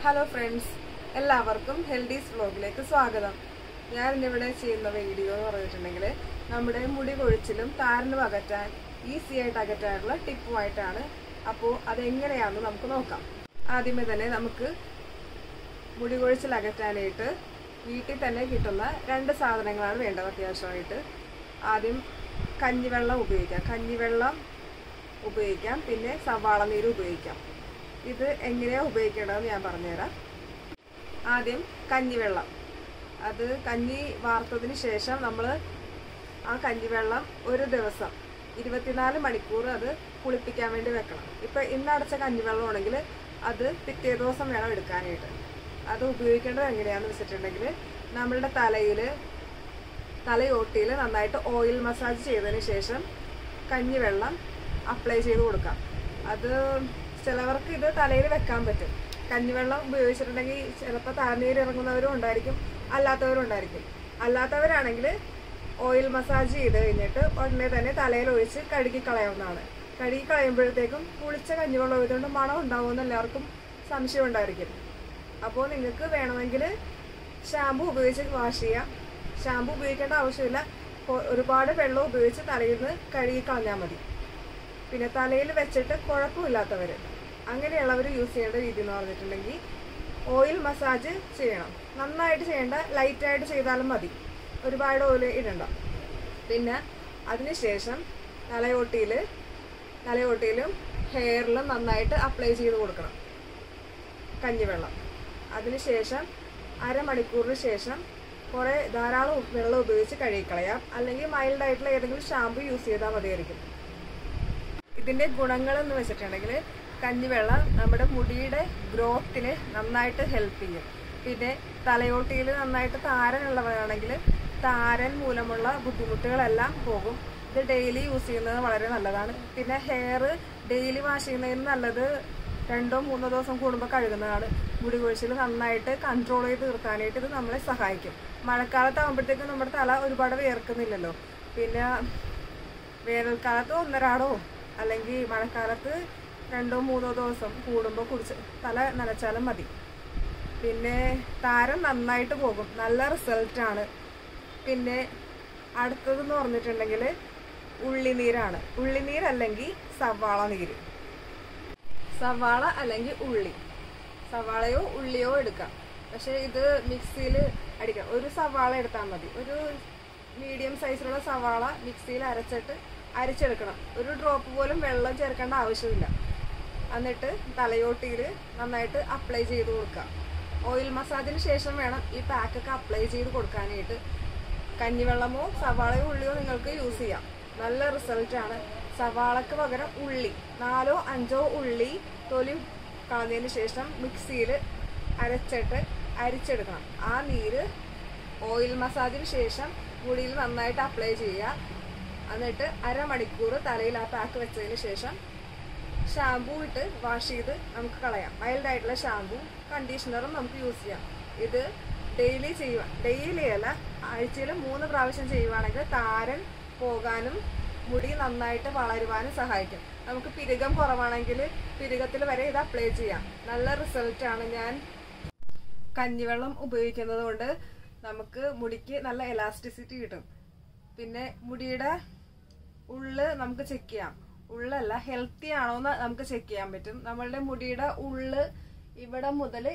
hello friends എല്ലാവർക്കും ഹെൽഡീസ് വ്ലോഗിലേക്ക് സ്വാഗതം ഞാൻ ഇന്നിവിടെ ചെയ്യുന്ന വീഡിയോ എന്ന് പറഞ്ഞിട്ടുണ്ടെങ്കിൽ നമ്മുടെ മുടി കൊഴിച്ചിലും താരനും അകറ്റാൻ ഈസി ആയിട്ട് അകറ്റാനുള്ള ടിപ്പുമായിട്ടാണ് അപ്പോൾ അതെങ്ങനെയാണെന്ന് നമുക്ക് നോക്കാം ആദ്യമേ തന്നെ നമുക്ക് മുടി കൊഴിച്ചിൽ അകറ്റാനായിട്ട് വീട്ടിൽ തന്നെ കിട്ടുന്ന രണ്ട് സാധനങ്ങളാണ് വേണ്ടത് അത്യാവശ്യമായിട്ട് ആദ്യം കഞ്ഞിവെള്ളം ഉപയോഗിക്കാം കഞ്ഞിവെള്ളം ഉപയോഗിക്കാം പിന്നെ സവാള നീര് ഉപയോഗിക്കാം ഇത് എങ്ങനെയാണ് ഉപയോഗിക്കേണ്ടതെന്ന് ഞാൻ പറഞ്ഞുതരാം ആദ്യം കഞ്ഞിവെള്ളം അത് കഞ്ഞി വാർത്തതിന് ശേഷം നമ്മൾ ആ കഞ്ഞിവെള്ളം ഒരു ദിവസം ഇരുപത്തിനാല് മണിക്കൂർ അത് കുളിപ്പിക്കാൻ വേണ്ടി വെക്കണം ഇപ്പം ഇന്ന് അടച്ച കഞ്ഞിവെള്ളം ആണെങ്കിൽ അത് പിറ്റേ ദിവസം വേണം എടുക്കാനായിട്ട് അത് ഉപയോഗിക്കേണ്ടത് എങ്ങനെയാണെന്ന് വെച്ചിട്ടുണ്ടെങ്കിൽ നമ്മളുടെ തലയിൽ തലയോട്ടിയിൽ നന്നായിട്ട് ഓയിൽ മസാജ് ചെയ്തതിന് ശേഷം കഞ്ഞിവെള്ളം അപ്ലൈ ചെയ്ത് കൊടുക്കാം അത് ചിലവർക്ക് ഇത് തലയിൽ വെക്കാൻ പറ്റും കഞ്ഞിവെള്ളം ഉപയോഗിച്ചിട്ടുണ്ടെങ്കിൽ ചിലപ്പോൾ തലനീര് ഇറങ്ങുന്നവരും ഉണ്ടായിരിക്കും അല്ലാത്തവരും ഉണ്ടായിരിക്കും അല്ലാത്തവരാണെങ്കിൽ ഓയിൽ മസാജ് ചെയ്ത് കഴിഞ്ഞിട്ട് ഉടനെ തന്നെ തലയിൽ ഒഴിച്ച് കഴുകി കളയാവുന്നതാണ് കഴുകി കളയുമ്പോഴത്തേക്കും കുളിച്ച കഞ്ഞിവെള്ളം ഒഴിതുകൊണ്ട് മണം ഉണ്ടാവുമെന്ന് എല്ലാവർക്കും സംശയം ഉണ്ടായിരിക്കും അപ്പോൾ നിങ്ങൾക്ക് വേണമെങ്കിൽ ഷാമ്പു ഉപയോഗിച്ച് വാഷ് ചെയ്യാം ഷാമ്പു ഉപയോഗിക്കേണ്ട ആവശ്യമില്ല കൊ- ഒരുപാട് വെള്ളം ഉപയോഗിച്ച് തലയിൽ നിന്ന് കഴുകി കളഞ്ഞാൽ മതി പിന്നെ തലയിൽ വെച്ചിട്ട് കുഴപ്പമില്ലാത്തവർ അങ്ങനെയുള്ളവർ യൂസ് ചെയ്യേണ്ട രീതി എന്ന് പറഞ്ഞിട്ടുണ്ടെങ്കിൽ ഓയിൽ മസാജ് ചെയ്യണം നന്നായിട്ട് ചെയ്യേണ്ട ലൈറ്റായിട്ട് ചെയ്താലും മതി ഒരുപാട് ഓയിൽ ഇടണ്ട പിന്നെ അതിനുശേഷം തലയോട്ടിയിൽ തലയോട്ടിയിലും ഹെയറിലും നന്നായിട്ട് അപ്ലൈ ചെയ്ത് കൊടുക്കണം കഞ്ഞിവെള്ളം അതിനുശേഷം അരമണിക്കൂറിന് ശേഷം കുറേ ധാരാളം വെള്ളം ഉപയോഗിച്ച് കഴുകിക്കളയാം അല്ലെങ്കിൽ മൈൽഡ് ആയിട്ടുള്ള ഏതെങ്കിലും ഷാമ്പു യൂസ് ചെയ്താൽ മതിയായിരിക്കും ഇതിന്റെ ഗുണങ്ങൾ എന്ന് വെച്ചിട്ടുണ്ടെങ്കിൽ കഞ്ഞിവെള്ളം നമ്മുടെ മുടിയുടെ ഗ്രോത്തിന് നന്നായിട്ട് ഹെൽപ്പ് ചെയ്യും പിന്നെ തലയോട്ടിയിൽ നന്നായിട്ട് താരനുള്ളവരാണെങ്കിൽ താരൻ മൂലമുള്ള ബുദ്ധിമുട്ടുകളെല്ലാം പോകും ഇത് ഡെയിലി യൂസ് ചെയ്യുന്നത് വളരെ നല്ലതാണ് പിന്നെ ഹെയർ ഡെയിലി വാഷ് ചെയ്യുന്നതിന് നല്ലത് രണ്ടോ മൂന്നോ ദിവസം കൂടുമ്പോൾ കഴുകുന്നതാണ് മുടി കൊഴിച്ചിൽ നന്നായിട്ട് കൺട്രോൾ ചെയ്ത് തീർക്കാനായിട്ട് ഇത് നമ്മളെ സഹായിക്കും മഴക്കാലത്താകുമ്പോഴത്തേക്കും നമ്മുടെ തല ഒരുപാട് വിയർക്കുന്നില്ലല്ലോ പിന്നെ വേനൽക്കാലത്ത് ഒന്നരാടോ അല്ലെങ്കിൽ മഴക്കാലത്ത് രണ്ടോ മൂന്നോ ദിവസം കൂടുമ്പോൾ കുടിച്ച് തല നനച്ചാലും മതി പിന്നെ താരം നന്നായിട്ട് പോകും നല്ല റിസൾട്ടാണ് പിന്നെ അടുത്തതെന്ന് പറഞ്ഞിട്ടുണ്ടെങ്കിൽ ഉള്ളിനീരാണ് ഉള്ളിനീരല്ലെങ്കിൽ സവാള നീര് സവാള അല്ലെങ്കിൽ ഉള്ളി സവാളയോ ഉള്ളിയോ എടുക്കാം പക്ഷെ ഇത് മിക്സിയിൽ അടിക്കാം ഒരു സവാള എടുത്താൽ മതി ഒരു മീഡിയം സൈസിലുള്ള സവാള മിക്സിയിൽ അരച്ചിട്ട് അരച്ചെടുക്കണം ഒരു ഡ്രോപ്പ് പോലും വെള്ളം ചേർക്കേണ്ട ആവശ്യമില്ല എന്നിട്ട് തലയോട്ടിയിൽ നന്നായിട്ട് അപ്ലൈ ചെയ്ത് കൊടുക്കുക ഓയിൽ മസാജിന് ശേഷം വേണം ഈ പാക്കൊക്കെ അപ്ലൈ ചെയ്ത് കൊടുക്കാനായിട്ട് കഞ്ഞിവെള്ളമോ സവാളയോ ഉള്ളിയോ നിങ്ങൾക്ക് യൂസ് ചെയ്യാം നല്ല റിസൾട്ടാണ് സവാളക്ക് പകരം ഉള്ളി നാലോ അഞ്ചോ ഉള്ളി തൊലി കളഞ്ഞതിന് ശേഷം മിക്സിയിൽ അരച്ചിട്ട് അരിച്ചെടുക്കണം ആ നീര് ഓയിൽ മസാജിന് ശേഷം മുടിയിൽ നന്നായിട്ട് അപ്ലൈ ചെയ്യുക എന്നിട്ട് അരമണിക്കൂർ തലയിൽ ആ പാക്ക് വെച്ചതിന് ശേഷം ഷാമ്പൂ ഇട്ട് വാഷ് ചെയ്ത് നമുക്ക് കളയാം മൈൽഡ് ആയിട്ടുള്ള ഷാമ്പൂ കണ്ടീഷണറും നമുക്ക് യൂസ് ചെയ്യാം ഇത് ഡെയിലി ചെയ്യുക ഡെയിലി അല്ല ആഴ്ചയിൽ മൂന്ന് പ്രാവശ്യം ചെയ്യുവാണെങ്കിൽ താരൻ പോകാനും മുടി നന്നായിട്ട് വളരുവാനും സഹായിക്കും നമുക്ക് പിരികം കുറവാണെങ്കിൽ പിരികത്തിൽ വരെ ഇത് അപ്ലൈ ചെയ്യാം നല്ല റിസൾട്ടാണ് ഞാൻ കഞ്ഞിവെള്ളം ഉപയോഗിക്കുന്നത് കൊണ്ട് നമുക്ക് മുടിക്ക് നല്ല എലാസ്റ്റിസിറ്റി കിട്ടും പിന്നെ മുടിയുടെ ഉള്ള് നമുക്ക് ചെക്ക് ചെയ്യാം ഉള്ളല്ല ഹെൽത്തി ആണോ എന്ന് നമുക്ക് ചെക്ക് ചെയ്യാൻ പറ്റും നമ്മളുടെ മുടിയുടെ ഉള്ള് ഇവിടെ മുതൽ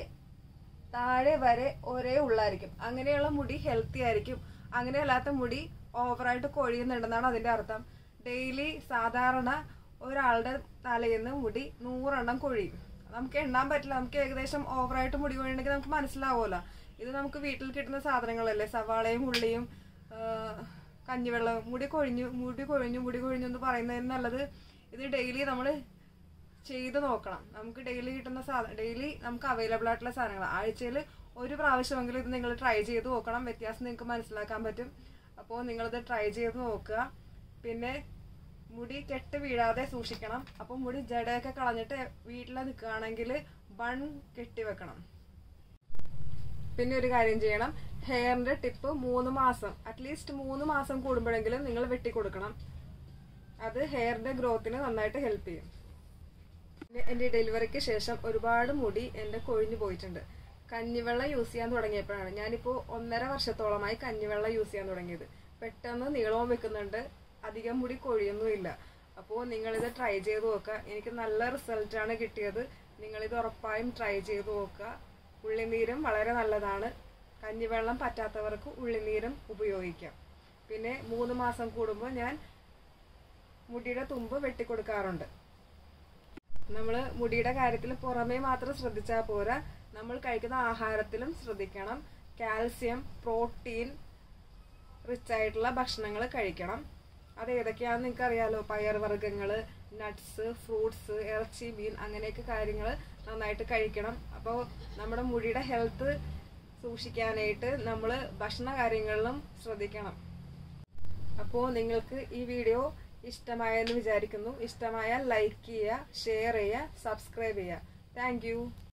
താഴെ വരെ ഒരേ ഉള്ളായിരിക്കും അങ്ങനെയുള്ള മുടി ഹെൽത്തി ആയിരിക്കും അങ്ങനെയല്ലാത്ത മുടി ഓവറായിട്ട് കൊഴിയുന്നുണ്ടെന്നാണ് അതിന്റെ അർത്ഥം ഡെയിലി സാധാരണ ഒരാളുടെ തലയിൽ നിന്ന് മുടി നൂറെണ്ണം കൊഴിയും നമുക്ക് എണ്ണാൻ പറ്റില്ല നമുക്ക് ഏകദേശം ഓവറായിട്ട് മുടി കൊഴിയണമെങ്കിൽ നമുക്ക് മനസ്സിലാവുമല്ലോ ഇത് നമുക്ക് വീട്ടിൽ കിട്ടുന്ന സാധനങ്ങളല്ലേ സവാളയും ഉള്ളിയും ആ, കഞ്ഞിവെള്ളം മുടി കൊഴിഞ്ഞു മുടി കൊഴിഞ്ഞു മുടി കൊഴിഞ്ഞു എന്ന് പറയുന്നതിന് നല്ലത് ഇത് ഡെയിലി നമ്മൾ ചെയ്ത് നോക്കണം നമുക്ക് ഡെയിലി കിട്ടുന്ന സാധനം ഡെയിലി നമുക്ക് അവൈലബിൾ ആയിട്ടുള്ള സാധനങ്ങൾ ആഴ്ചയിൽ ഒരു പ്രാവശ്യമെങ്കിലും ഇത് നിങ്ങൾ ട്രൈ ചെയ്ത് നോക്കണം വ്യത്യാസം നിങ്ങൾക്ക് മനസ്സിലാക്കാൻ പറ്റും അപ്പോൾ നിങ്ങളിത് ട്രൈ ചെയ്ത് നോക്കുക പിന്നെ മുടി കെട്ട് വീഴാതെ സൂക്ഷിക്കണം അപ്പോൾ മുടി ജടയൊക്കെ കളഞ്ഞിട്ട് വീട്ടിൽ നിൽക്കുകയാണെങ്കിൽ ബൺ കെട്ടി വെക്കണം പിന്നെ ഒരു കാര്യം ചെയ്യണം ഹെയറിന്റെ ടിപ്പ് മൂന്ന് മാസം അറ്റ്ലീസ്റ്റ് മൂന്ന് മാസം കൂടുമ്പോഴെങ്കിലും നിങ്ങൾ വെട്ടി കൊടുക്കണം അത് ഹെയറിന്റെ ഗ്രോത്തിന് നന്നായിട്ട് ഹെൽപ്പ് ചെയ്യും പിന്നെ എൻ്റെ ഡെലിവറിക്ക് ശേഷം ഒരുപാട് മുടി എൻ്റെ കൊഴിഞ്ഞു പോയിട്ടുണ്ട് കഞ്ഞിവെള്ളം യൂസ് ചെയ്യാൻ തുടങ്ങിയപ്പോഴാണ് ഞാനിപ്പോൾ ഒന്നര വർഷത്തോളമായി കഞ്ഞിവെള്ളം യൂസ് ചെയ്യാൻ തുടങ്ങിയത് പെട്ടെന്ന് നീളവും വെക്കുന്നുണ്ട് അധികം മുടി കൊഴിയൊന്നുമില്ല അപ്പോൾ നിങ്ങളിത് ട്രൈ ചെയ്ത് നോക്കുക എനിക്ക് നല്ല റിസൾട്ടാണ് കിട്ടിയത് നിങ്ങളിത് ഉറപ്പായും ട്രൈ ചെയ്ത് നോക്കുക ഉള്ളിനീരും വളരെ നല്ലതാണ് കഞ്ഞിവെള്ളം പറ്റാത്തവർക്ക് ഉള്ളിനീരും ഉപയോഗിക്കാം പിന്നെ മൂന്ന് മാസം കൂടുമ്പോൾ ഞാൻ മുടിയുടെ തുമ്പ് വെട്ടിക്കൊടുക്കാറുണ്ട് നമ്മൾ മുടിയുടെ കാര്യത്തിൽ പുറമേ മാത്രം ശ്രദ്ധിച്ചാൽ പോരാ നമ്മൾ കഴിക്കുന്ന ആഹാരത്തിലും ശ്രദ്ധിക്കണം കാൽസ്യം പ്രോട്ടീൻ റിച്ച് ആയിട്ടുള്ള ഭക്ഷണങ്ങൾ കഴിക്കണം അത് ഏതൊക്കെയാണെന്ന് നിങ്ങൾക്ക് അറിയാലോ പയർവർഗ്ഗങ്ങൾ നട്ട്സ് ഫ്രൂട്ട്സ് ഇറച്ചി മീൻ അങ്ങനെയൊക്കെ കാര്യങ്ങൾ നന്നായിട്ട് കഴിക്കണം അപ്പോൾ നമ്മുടെ മുടിയുടെ ഹെൽത്ത് സൂക്ഷിക്കാനായിട്ട് നമ്മൾ ഭക്ഷണ കാര്യങ്ങളിലും ശ്രദ്ധിക്കണം അപ്പോൾ നിങ്ങൾക്ക് ഈ വീഡിയോ ഇഷ്ടമായെന്ന് വിചാരിക്കുന്നു ഇഷ്ടമായാൽ ലൈക്ക് ചെയ്യുക ഷെയർ ചെയ്യുക സബ്സ്ക്രൈബ് ചെയ്യുക താങ്ക്